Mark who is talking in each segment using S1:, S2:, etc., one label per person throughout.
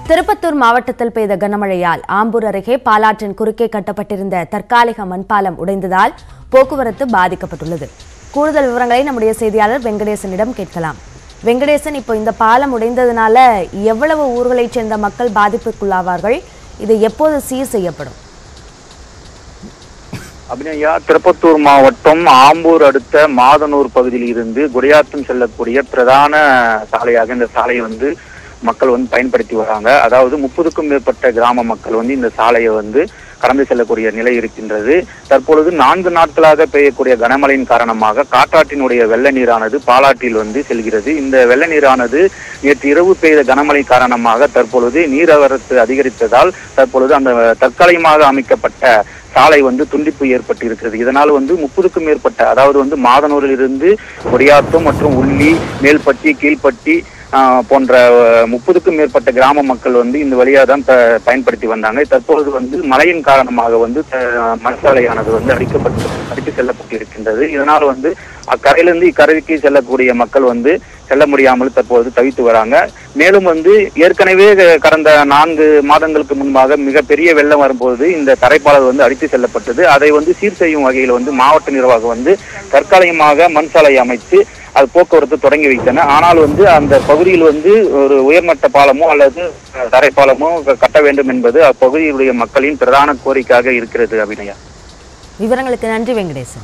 S1: திருப்பத்தூர் மாவட்டத்தில் பெய்த கனமழையால் ஆம்பூர் அருகே பாலாற்றின் குறுக்கே கட்டப்பட்டிருந்த தற்காலிக மண்பாலம் உடைந்ததால் போக்குவரத்து பாதிக்கப்பட்டுள்ளது கூடுதல் விவரங்களை நம்முடைய செய்தியாளர் வெங்கடேசனிடம் கேட்கலாம் வெங்கடேசன் இப்போ இந்த பாலம் உடைந்ததுனால எவ்வளவு ஊர்களைச் சேர்ந்த மக்கள் பாதிப்புக்குள்ளாவார்கள் இது எப்போது சீர் செய்யப்படும்
S2: அபிநயா திருப்பத்தூர் மாவட்டம் ஆம்பூர் அடுத்த மாதனூர் பகுதியில் இருந்து குடியாத்தம் செல்லக்கூடிய பிரதான சாலையாக இந்த சாலையை வந்து மக்கள் வந்து பயன்படுத்தி வராங்க அதாவது முப்பதுக்கும் மேற்பட்ட கிராம மக்கள் வந்து இந்த சாலையை வந்து கடந்து செல்லக்கூடிய நிலை இருக்கின்றது தற்பொழுது நான்கு நாட்களாக பெய்யக்கூடிய கனமழையின் காரணமாக காற்றாற்றினுடைய வெள்ள நீரானது பாலாற்றில் வந்து செல்கிறது இந்த வெள்ள நீரானது நேற்று இரவு பெய்த கனமழை காரணமாக தற்பொழுது நீரவரத்து அதிகரித்ததால் தற்பொழுது அந்த தற்காலிகமாக அமைக்கப்பட்ட சாலை வந்து துண்டிப்பு ஏற்பட்டு இருக்கிறது இதனால் வந்து முப்பதுக்கும் மேற்பட்ட அதாவது வந்து மாதனூரில் இருந்து கொடியாத்தம் மற்றும் உள்ளி மேல்பட்டி கீழ்பட்டி ஆஹ், போன்ற அஹ், முப்பதுக்கும் மேற்பட்ட கிராம மக்கள் வந்து இந்த வழியாக தான் ப- பயன்படுத்தி வந்தாங்க தற்பொழுது வந்து மழையின் காரணமாக வந்து அஹ், மண் சாலையானது வந்து அடிக்கப்பட்டு அடித்து செல்லப்பட்டு இருக்கின்றது இதனால் வந்து அக்கரையிலிருந்து இக்கரைக்கு செல்லக்கூடிய மக்கள் வந்து செல்ல முடியாமல் தற்போது தவித்து வராங்க மேலும் வந்து ஏற்கனவே கடந்த நான்கு மாதங்களுக்கு முன்பாக மிகப்பெரிய வெள்ளம் வரும்போது இந்த தரைப்பாலம் வந்து அடித்து செல்லப்பட்டது அதை வந்து சீர் செய்யும் வகையில் வந்து மாவட்ட நிர்வாகம் வந்து தற்காலிகமாக மண் சாலை அமைத்து அது போக்குவரத்து தொடங்கி வைத்தன ஆனால் வந்து அந்த பகுதியில் வந்து ஒரு உயர்மட்ட பாலமோ அல்லது தரைப்பாலமோ கட்ட வேண்டும் என்பது அப்பகுதியுடைய மக்களின் பிரதான கோரிக்கையாக இருக்கிறது அபிநயா
S1: விவரங்களுக்கு நன்றி வெங்கடேசன்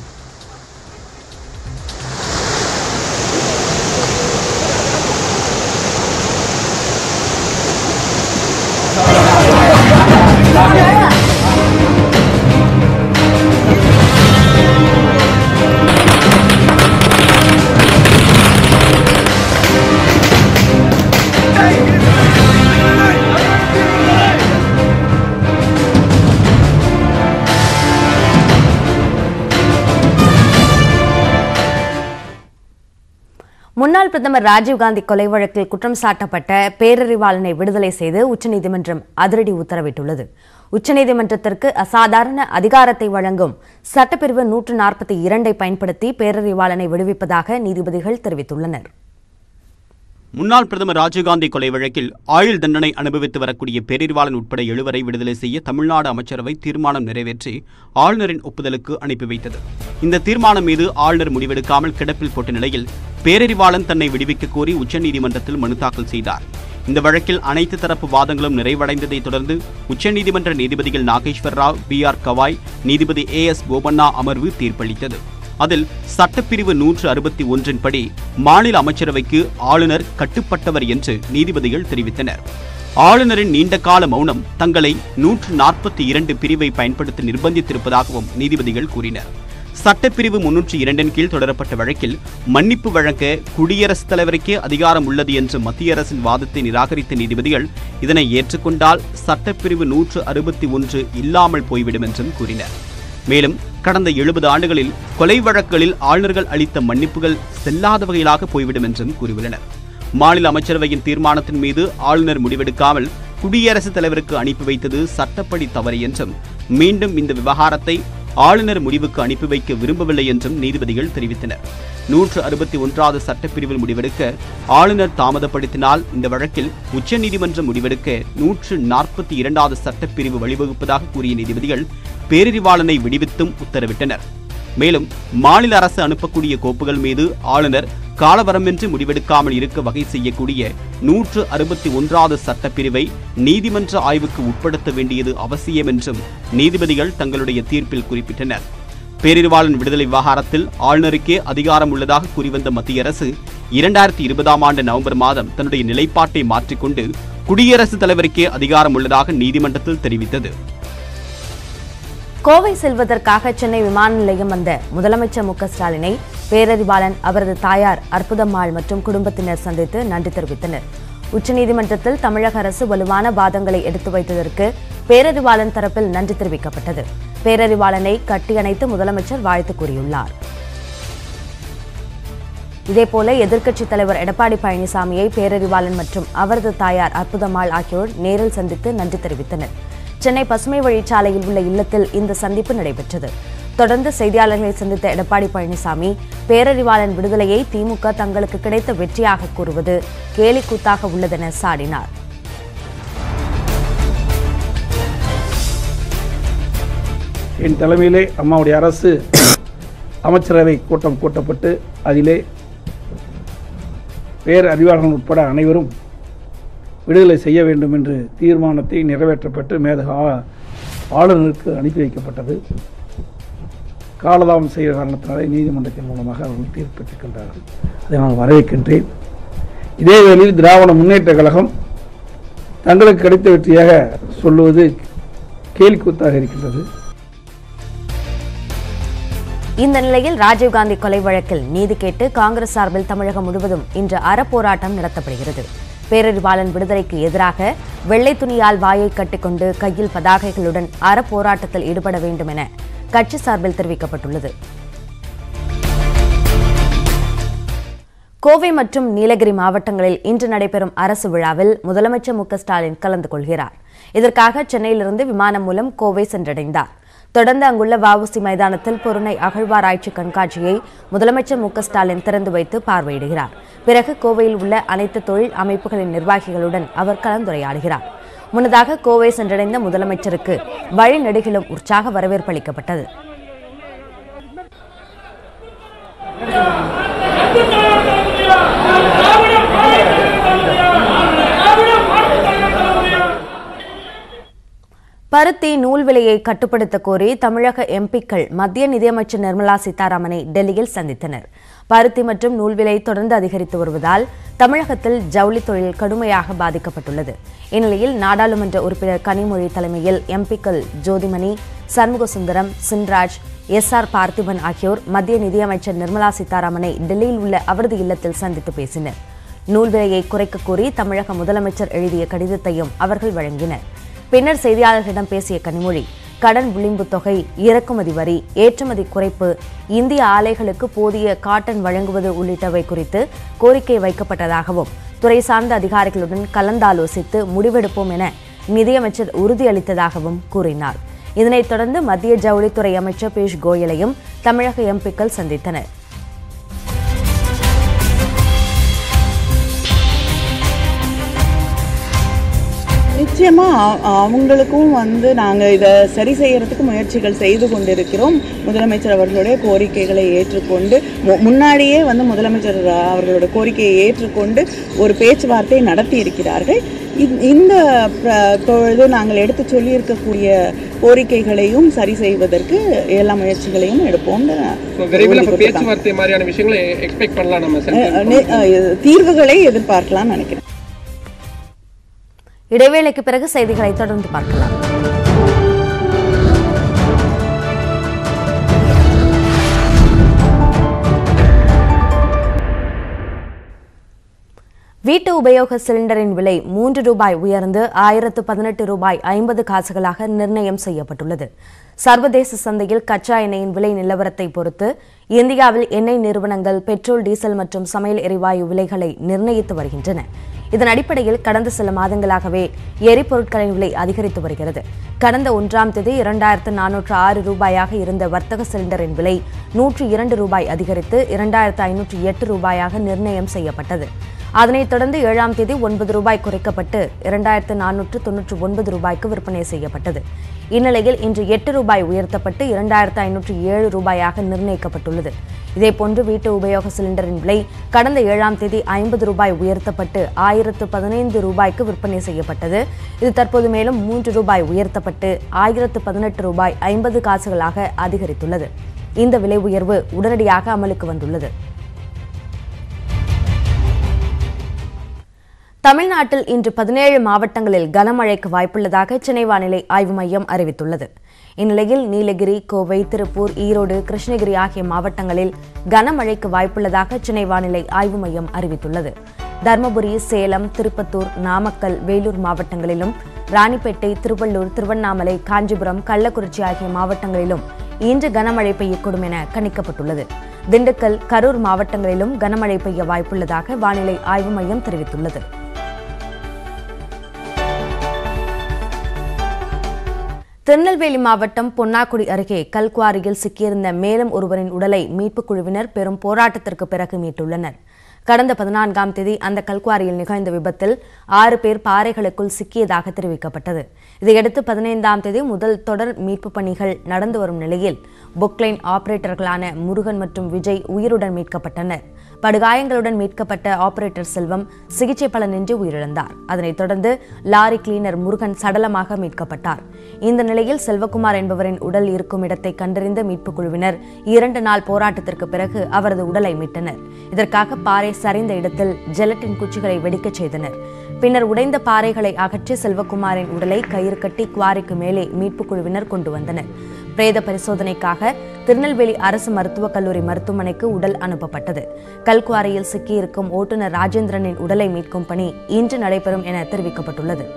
S1: முன்னாள் பிரதமர் ராஜீவ்காந்தி கொலை வழக்கில் குற்றம் சாட்டப்பட்ட பேரறிவாளனை விடுதலை செய்து உச்சநீதிமன்றம் அதிரடி உத்தரவிட்டுள்ளது உச்சநீதிமன்றத்திற்கு அசாதாரண அதிகாரத்தை வழங்கும் சட்டப்பிரிவு நூற்று நாற்பத்தி இரண்டை பயன்படுத்தி பேரறிவாளனை விடுவிப்பதாக நீதிபதிகள் தெரிவித்துள்ளனர்
S3: முன்னாள் பிரதமர் ராஜீவ்காந்தி கொலை வழக்கில் ஆயுள் தண்டனை அனுபவித்து வரக்கூடிய பேரறிவாளன் உட்பட எழுவரை விடுதலை செய்ய தமிழ்நாடு அமைச்சரவை தீர்மானம் நிறைவேற்றி ஆளுநரின் ஒப்புதலுக்கு அனுப்பி வைத்தது இந்த தீர்மானம் மீது ஆளுநர் முடிவெடுக்காமல் கிடப்பில் போட்ட நிலையில் பேரறிவாளன் தன்னை விடுவிக்க கோரி உச்சநீதிமன்றத்தில் மனு தாக்கல் செய்தார் இந்த வழக்கில் அனைத்து தரப்பு வாதங்களும் நிறைவடைந்ததை தொடர்ந்து உச்சநீதிமன்ற நீதிபதிகள் நாகேஸ்வர் ராவ் பி ஆர் கவாய் நீதிபதி ஏ எஸ் போபண்ணா அமர்வு தீர்ப்பளித்தது அதில் சட்டப்பிரிவு நூற்று அறுபத்தி ஒன்றின் படி மாநில அமைச்சரவைக்கு ஆளுநர் கட்டுப்பட்டவர் என்று நீதிபதிகள் தெரிவித்தனர் ஆளுநரின் நீண்டகால மௌனம் தங்களை நூற்று நாற்பத்தி இரண்டு பிரிவை பயன்படுத்த நிர்பந்தித்திருப்பதாகவும் நீதிபதிகள் கூறினர் சட்டப்பிரிவு முன்னூற்றி இரண்டின் கீழ் தொடரப்பட்ட வழக்கில் மன்னிப்பு வழங்க குடியரசுத் தலைவருக்கே அதிகாரம் உள்ளது என்ற மத்திய அரசின் வாதத்தை நிராகரித்த நீதிபதிகள் இதனை ஏற்றுக்கொண்டால் சட்டப்பிரிவு நூற்று அறுபத்தி ஒன்று இல்லாமல் போய்விடும் என்றும் கூறினர் மேலும் கடந்த எழுபது ஆண்டுகளில் கொலை வழக்குகளில் ஆளுநர்கள் அளித்த மன்னிப்புகள் செல்லாத வகையிலாக போய்விடும் என்றும் கூறியுள்ளனர் மாநில அமைச்சரவையின் தீர்மானத்தின் மீது ஆளுநர் முடிவெடுக்காமல் குடியரசுத் தலைவருக்கு அனுப்பி வைத்தது சட்டப்படி தவறு என்றும் மீண்டும் இந்த விவகாரத்தை ஆளுநர் முடிவுக்கு அனுப்பி வைக்க விரும்பவில்லை என்றும் நீதிபதிகள் தெரிவித்தனர் நூற்று அறுபத்தி ஒன்றாவது சட்டப்பிரிவில் முடிவெடுக்க ஆளுநர் தாமதப்படுத்தினால் இந்த வழக்கில் உச்சநீதிமன்றம் முடிவெடுக்க நூற்று நாற்பத்தி இரண்டாவது சட்டப்பிரிவு வழிவகுப்பதாக கூறிய நீதிபதிகள் பேரறிவாளனை விடுவித்தும் உத்தரவிட்டனர் மேலும் மாநில அரசு அனுப்பக்கூடிய கோப்புகள் மீது ஆளுநர் காலவரமின்றி முடிவெடுக்காமல் இருக்க வகை செய்யக்கூடிய நூற்று அறுபத்தி ஒன்றாவது சட்டப்பிரிவை நீதிமன்ற ஆய்வுக்கு உட்படுத்த வேண்டியது அவசியம் என்றும் நீதிபதிகள் தங்களுடைய தீர்ப்பில் குறிப்பிட்டனர் பேரறிவாளன் விடுதலை விவகாரத்தில் ஆளுநருக்கே அதிகாரம் உள்ளதாக கூறிவந்த மத்திய அரசு இரண்டாயிரத்தி இருபதாம் ஆண்டு நவம்பர் மாதம் தன்னுடைய நிலைப்பாட்டை மாற்றிக்கொண்டு குடியரசுத் தலைவருக்கே அதிகாரம் உள்ளதாக நீதிமன்றத்தில் தெரிவித்தது
S1: கோவை செல்வதற்காக சென்னை விமான நிலையம் வந்த முதலமைச்சர் மு க ஸ்டாலினை பேரறிவாளன் அவரது தாயார் அற்புதம்மாள் மற்றும் குடும்பத்தினர் சந்தித்து நன்றி தெரிவித்தனர் உச்சநீதிமன்றத்தில் தமிழக அரசு வலுவான வாதங்களை எடுத்து வைத்ததற்கு பேரறிவாளன் தரப்பில் நன்றி தெரிவிக்கப்பட்டது பேரறிவாளனை கட்டியணைத்து முதலமைச்சர் வாழ்த்து கூறியுள்ளார் இதேபோல எதிர்க்கட்சித் தலைவர் எடப்பாடி பழனிசாமியை பேரறிவாளன் மற்றும் அவரது தாயார் அற்புதம்மாள் ஆகியோர் நேரில் சந்தித்து நன்றி தெரிவித்தனர் சென்னை பசுமை வழிச்சாலையில் உள்ள இல்லத்தில் இந்த சந்திப்பு நடைபெற்றது தொடர்ந்து செய்தியாளர்களை சந்தித்த எடப்பாடி பழனிசாமி பேரறிவாளன் விடுதலையை திமுக தங்களுக்கு கிடைத்த வெற்றியாக கூறுவது கேலிக்கூத்தாக உள்ளதென சாடினார்
S4: என் தலைமையிலே அம்மாவுடைய அரசு அமைச்சரவை கூட்டம் கூட்டப்பட்டு அதிலே வேறு அறிவாளர்கள் உட்பட அனைவரும் விடுதலை செய்ய வேண்டும் என்று தீர்மானத்தை நிறைவேற்றப்பட்டு மேதக ஆ- ஆளுநருக்கு அனுப்பி வைக்கப்பட்டது காலதாமம் செய்கிற காரணத்தினாலே நீதிமன்றத்தின் மூலமாக அவர்கள் தீர்ப்பு பெற்றிருக்கின்றார்கள் அதை நான் வரவேற்கின்றேன் இதே வேளையில் திராவிட முன்னேற்ற கழகம் தங்களுக்கு கிடைத்த வெற்றியாக சொல்லுவது கேலிக்கூத்தாக இருக்கின்றது
S1: இந்த நிலையில் ராஜீவ்காந்தி கொலை வழக்கில் நீதி கேட்டு காங்கிரஸ் சார்பில் தமிழகம் முழுவதும் இன்று அறப்போராட்டம் நடத்தப்படுகிறது பேரறிவாளன் விடுதலைக்கு எதிராக வெள்ளை துணியால் வாயை கட்டிக்கொண்டு கையில் பதாகைகளுடன் அறப்போராட்டத்தில் ஈடுபட வேண்டும் என கட்சி சார்பில் தெரிவிக்கப்பட்டுள்ளது கோவை மற்றும் நீலகிரி மாவட்டங்களில் இன்று நடைபெறும் அரசு விழாவில் முதலமைச்சர் மு க ஸ்டாலின் கலந்து கொள்கிறார் இதற்காக சென்னையிலிருந்து விமானம் மூலம் கோவை சென்றடைந்தார் தொடர்ந்து அங்குள்ள வஉசி மைதானத்தில் பொருணை அகழ்வாராய்ச்சி கண்காட்சியை முதலமைச்சர் மு க ஸ்டாலின் திறந்து வைத்து பார்வையிடுகிறார் பிறகு கோவையில் உள்ள அனைத்து தொழில் அமைப்புகளின் நிர்வாகிகளுடன் அவர் கலந்துரையாடுகிறார் முன்னதாக கோவை சென்றடைந்த முதலமைச்சருக்கு வழிநெடுகிலும் உற்சாக வரவேற்பு அளிக்கப்பட்டது பருத்தி நூல் விலையை கட்டுப்படுத்த கோரி தமிழக எம்பிக்கள் மத்திய நிதியமைச்சர் நிர்மலா சீதாராமனை டெல்லியில் சந்தித்தனர் பருத்தி மற்றும் நூல் விலை தொடர்ந்து அதிகரித்து வருவதால் தமிழகத்தில் ஜவுளி தொழில் கடுமையாக பாதிக்கப்பட்டுள்ளது இந்நிலையில் நாடாளுமன்ற உறுப்பினர் கனிமொழி தலைமையில் எம்பிக்கள் ஜோதிமணி சண்முகசுந்தரம் சின்ராஜ் எஸ் ஆர் பார்த்திபன் ஆகியோர் மத்திய நிதியமைச்சர் நிர்மலா சீதாராமனை டெல்லியில் உள்ள அவரது இல்லத்தில் சந்தித்து பேசினர் நூல் விலையை குறைக்க கோரி தமிழக முதலமைச்சர் எழுதிய கடிதத்தையும் அவர்கள் வழங்கினர் பின்னர் செய்தியாளர்களிடம் பேசிய கனிமொழி கடன் விளிம்பு தொகை இறக்குமதி வரி ஏற்றுமதி குறைப்பு இந்திய ஆலைகளுக்கு போதிய காட்டன் வழங்குவது உள்ளிட்டவை குறித்து கோரிக்கை வைக்கப்பட்டதாகவும் துறை சார்ந்த அதிகாரிகளுடன் கலந்தாலோசித்து முடிவெடுப்போம் என நிதியமைச்சர் உறுதியளித்ததாகவும் கூறினார் இதனைத் தொடர்ந்து மத்திய ஜவுளித்துறை அமைச்சர் பியூஷ் கோயலையும் தமிழக எம்பிக்கள் சந்தித்தனர்
S5: நிச்சயமா அ- அவங்களுக்கும் வந்து நாங்கள் இதை சரி செய்யறதுக்கு முயற்சிகள் செய்து கொண்டிருக்கிறோம் முதலமைச்சர் அவர்களுடைய கோரிக்கைகளை ஏற்றுக்கொண்டு மு- முன்னாடியே வந்து முதலமைச்சர் அவர்களோட கோரிக்கையை ஏற்றுக்கொண்டு ஒரு பேச்சுவார்த்தை நடத்தி இருக்கிறார்கள் இந்த- இந்த பிர- பொழுது நாங்கள் எடுத்து சொல்லியிருக்கக்கூடிய கோரிக்கைகளையும் சரி செய்வதற்கு எல்லா முயற்சிகளையும் எடுப்போம்னு
S6: So, விரைவில்
S5: உறுதி
S6: அப்ப
S5: கொடுத்திருக்காங்க.
S6: பேச்சுவார்த்தை மாதிரியான விஷயங்களை எக்ஸ்பெக்ட் பண்ணலாம் நம்ம
S5: அ,
S6: சென்ட்ரல்
S5: நி- அ, தீர்வுகளை எதிர்பார்க்கலாம்னு நினைக்கிறேன்
S1: இடைவேளைக்கு பிறகு செய்திகளை தொடர்ந்து பார்க்கலாம் வீட்டு உபயோக சிலிண்டரின் விலை மூன்று ரூபாய் உயர்ந்து ஆயிரத்து பதினெட்டு ரூபாய் ஐம்பது காசுகளாக நிர்ணயம் செய்யப்பட்டுள்ளது சர்வதேச சந்தையில் கச்சா எண்ணெயின் விலை நிலவரத்தை பொறுத்து இந்தியாவில் எண்ணெய் நிறுவனங்கள் பெட்ரோல் டீசல் மற்றும் சமையல் எரிவாயு விலைகளை நிர்ணயித்து வருகின்றன இதன் அடிப்படையில் கடந்த சில மாதங்களாகவே எரிபொருட்களின் விலை அதிகரித்து வருகிறது கடந்த ஒன்றாம் தேதி இரண்டாயிரத்து நானூற்று ஆறு ரூபாயாக இருந்த வர்த்தக சிலிண்டரின் விலை நூற்று இரண்டு ரூபாய் அதிகரித்து இரண்டாயிரத்து ஐநூற்று எட்டு ரூபாயாக நிர்ணயம் செய்யப்பட்டது அதனைத் தொடர்ந்து ஏழாம் தேதி ஒன்பது ரூபாய் குறைக்கப்பட்டு இரண்டாயிரத்து நானூற்று தொன்னூற்று ஒன்பது ரூபாய்க்கு விற்பனை செய்யப்பட்டது இந்நிலையில் இன்று எட்டு ரூபாய் உயர்த்தப்பட்டு இரண்டாயிரத்து ஐநூற்று ஏழு ரூபாயாக நிர்ணயிக்கப்பட்டுள்ளது இதேபோன்று வீட்டு உபயோக சிலிண்டரின் விலை கடந்த ஏழாம் தேதி ஐம்பது ரூபாய் உயர்த்தப்பட்டு ஆயிரத்து பதினைந்து ரூபாய்க்கு விற்பனை செய்யப்பட்டது இது தற்போது மேலும் மூன்று ரூபாய் உயர்த்தப்பட்டு ஆயிரத்து பதினெட்டு ரூபாய் ஐம்பது காசுகளாக அதிகரித்துள்ளது இந்த விலை உயர்வு உடனடியாக அமலுக்கு வந்துள்ளது தமிழ்நாட்டில் இன்று பதினேழு மாவட்டங்களில் கனமழைக்கு வாய்ப்புள்ளதாக சென்னை வானிலை ஆய்வு மையம் அறிவித்துள்ளது இந்நிலையில் நீலகிரி கோவை திருப்பூர் ஈரோடு கிருஷ்ணகிரி ஆகிய மாவட்டங்களில் கனமழைக்கு வாய்ப்புள்ளதாக சென்னை வானிலை ஆய்வு மையம் அறிவித்துள்ளது தருமபுரி சேலம் திருப்பத்தூர் நாமக்கல் வேலூர் மாவட்டங்களிலும் ராணிப்பேட்டை திருவள்ளூர் திருவண்ணாமலை காஞ்சிபுரம் கள்ளக்குறிச்சி ஆகிய மாவட்டங்களிலும் இன்று கனமழை பெய்யக்கூடும் என கணிக்கப்பட்டுள்ளது திண்டுக்கல் கரூர் மாவட்டங்களிலும் கனமழை பெய்ய வாய்ப்புள்ளதாக வானிலை ஆய்வு மையம் தெரிவித்துள்ளது திருநெல்வேலி மாவட்டம் பொன்னாக்குடி அருகே கல்குவாரியில் சிக்கியிருந்த மேலும் ஒருவரின் உடலை மீட்புக் குழுவினர் பெரும் போராட்டத்திற்கு பிறகு மீட்டுள்ளனர் கடந்த பதினான்காம் தேதி அந்த கல்குவாரியில் நிகழ்ந்த விபத்தில் ஆறு பேர் பாறைகளுக்குள் சிக்கியதாக தெரிவிக்கப்பட்டது இதையடுத்து பதினைந்தாம் தேதி முதல் தொடர் மீட்பு பணிகள் நடந்து வரும் நிலையில் பொக்லைன் ஆபரேட்டர்களான முருகன் மற்றும் விஜய் உயிருடன் மீட்கப்பட்டனர் படுகாயங்களுடன் மீட்கப்பட்ட ஆபரேட்டர் செல்வம் சிகிச்சை பலனின்றி உயிரிழந்தார் அதனைத் தொடர்ந்து லாரி கிளீனர் முருகன் சடலமாக மீட்கப்பட்டார் இந்த நிலையில் செல்வகுமார் என்பவரின் உடல் இருக்கும் இடத்தை கண்டறிந்த மீட்புக் குழுவினர் இரண்டு நாள் போராட்டத்திற்கு பிறகு அவரது உடலை மீட்டனர் இதற்காக பாறை சரிந்த இடத்தில் ஜெலட்டின் குச்சிகளை வெடிக்கச் செய்தனர் பின்னர் உடைந்த பாறைகளை அகற்றி செல்வகுமாரின் உடலை கயிறு கட்டி குவாரிக்கு மேலே மீட்புக் குழுவினர் கொண்டு வந்தனர் பிரேத பரிசோதனைக்காக திருநெல்வேலி அரசு மருத்துவக் கல்லூரி மருத்துவமனைக்கு உடல் அனுப்பப்பட்டது கல்குவாரியில் சிக்கியிருக்கும் ஓட்டுநர் ராஜேந்திரனின் உடலை மீட்கும் பணி இன்று நடைபெறும் என தெரிவிக்கப்பட்டுள்ளது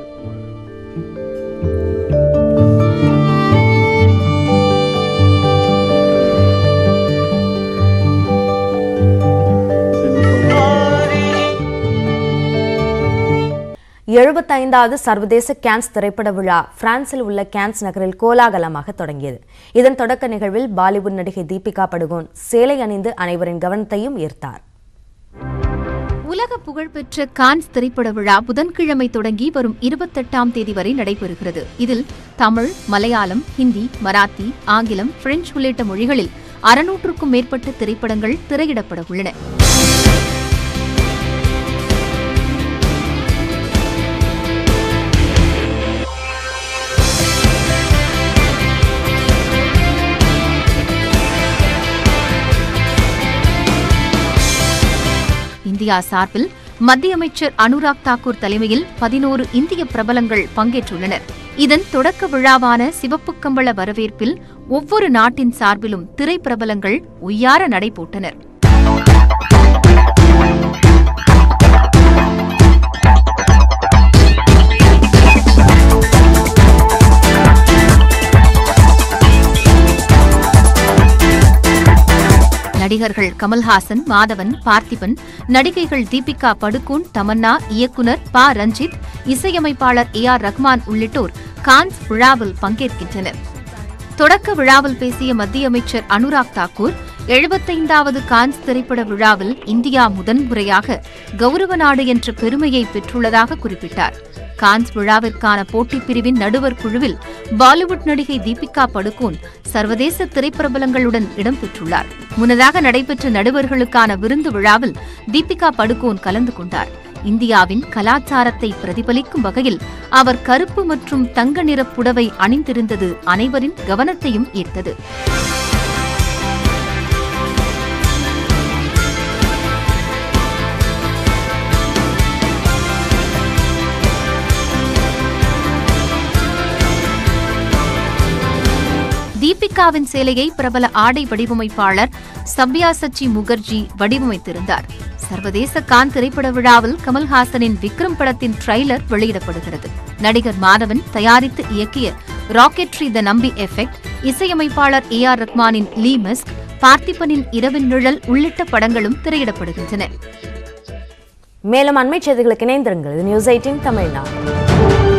S1: எழுபத்தைந்தாவது சர்வதேச கேன்ஸ் திரைப்பட விழா பிரான்சில் உள்ள கேன்ஸ் நகரில் கோலாகலமாக தொடங்கியது இதன் தொடக்க நிகழ்வில் பாலிவுட் நடிகை தீபிகா படுகோன் சேலை அணிந்து அனைவரின் கவனத்தையும் ஈர்த்தார்
S7: உலக புகழ்பெற்ற கான்ஸ் திரைப்பட விழா புதன்கிழமை தொடங்கி வரும் இருபத்தெட்டாம் தேதி வரை நடைபெறுகிறது இதில் தமிழ் மலையாளம் ஹிந்தி மராத்தி ஆங்கிலம் பிரெஞ்சு உள்ளிட்ட மொழிகளில் அறுநூற்றுக்கும் மேற்பட்ட திரைப்படங்கள் திரையிடப்பட உள்ளன இந்தியா சார்பில் மத்திய அமைச்சர் அனுராக் தாக்கூர் தலைமையில் பதினோரு இந்திய பிரபலங்கள் பங்கேற்றுள்ளனர் இதன் தொடக்க விழாவான சிவப்பு கம்பள வரவேற்பில் ஒவ்வொரு நாட்டின் சார்பிலும் திரை பிரபலங்கள் ஒய்யார நடைபோட்டனர் நடிகர்கள் கமல்ஹாசன் மாதவன் பார்த்திபன் நடிகைகள் தீபிகா படுகோன் தமன்னா இயக்குனர் ப ரஞ்சித் இசையமைப்பாளர் ஏ ஆர் ரஹ்மான் உள்ளிட்டோர் கான்ஸ் விழாவில் பங்கேற்கின்றனர் தொடக்க விழாவில் பேசிய மத்திய அமைச்சர் அனுராக் தாக்கூர் எழுபத்தைந்தாவது கான்ஸ் திரைப்பட விழாவில் இந்தியா முதன்முறையாக கௌரவ நாடு என்ற பெருமையை பெற்றுள்ளதாக குறிப்பிட்டார் கான்ஸ் விழாவிற்கான போட்டிப் பிரிவின் நடுவர் குழுவில் பாலிவுட் நடிகை தீபிகா படுகோன் சர்வதேச திரைப்பிரபலங்களுடன் இடம்பெற்றுள்ளார் முன்னதாக நடைபெற்ற நடுவர்களுக்கான விருந்து விழாவில் தீபிகா படுகோன் கலந்து கொண்டார் இந்தியாவின் கலாச்சாரத்தை பிரதிபலிக்கும் வகையில் அவர் கருப்பு மற்றும் தங்க நிற புடவை அணிந்திருந்தது அனைவரின் கவனத்தையும் ஈர்த்தது தீபிகாவின் சேலையை பிரபல ஆடை வடிவமைப்பாளர் சப்யாசச்சி முகர்ஜி வடிவமைத்திருந்தார் சர்வதேச கான் திரைப்பட விழாவில் கமல்ஹாசனின் விக்ரம் படத்தின் ட்ரைலர் வெளியிடப்படுகிறது நடிகர் மாதவன் தயாரித்து இயக்கிய ராக்கெட்ரி த நம்பி எஃபெக்ட் இசையமைப்பாளர் ஏ ஆர் ரஹ்மானின் லீ மஸ்க் பார்த்திபனின் இரவின் நிழல் உள்ளிட்ட படங்களும் திரையிடப்படுகின்றன
S1: மேலும் அண்மைச் செய்திகளுக்கு இணைந்திருங்கள் இது நியூஸ் எயிட்டின் தமிழ்நாடு